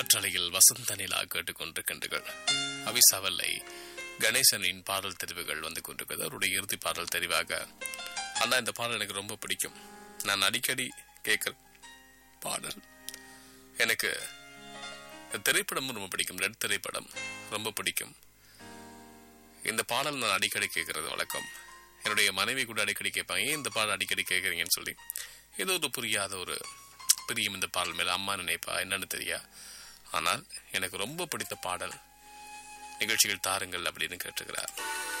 காற்றலையில் வசந்த நிலா கேட்டுக்கொண்டிருக்கின்றீர்கள் அவிசாவல்லை கணேசனின் பாடல் தெரிவுகள் வந்து கொண்டிருக்கிறது அவருடைய இறுதி பாடல் தெரிவாக அண்ணா இந்த பாடல் எனக்கு ரொம்ப பிடிக்கும் நான் அடிக்கடி கேட்குற பாடல் எனக்கு இந்த திரைப்படமும் ரொம்ப பிடிக்கும் ரெட் திரைப்படம் ரொம்ப பிடிக்கும் இந்த பாடல் நான் அடிக்கடி கேட்கறது வழக்கம் என்னுடைய மனைவி கூட அடிக்கடி கேட்பாங்க ஏன் இந்த பாடல் அடிக்கடி கேட்குறீங்கன்னு சொல்லி ஏதோ ஒரு புரியாத ஒரு பிரியும் இந்த பாடல் மேல அம்மா நினைப்பா என்னன்னு தெரியா ஆனால் எனக்கு ரொம்ப பிடித்த பாடல் நிகழ்ச்சிகள் தாருங்கள் அப்படின்னு கேட்டுக்கிறார்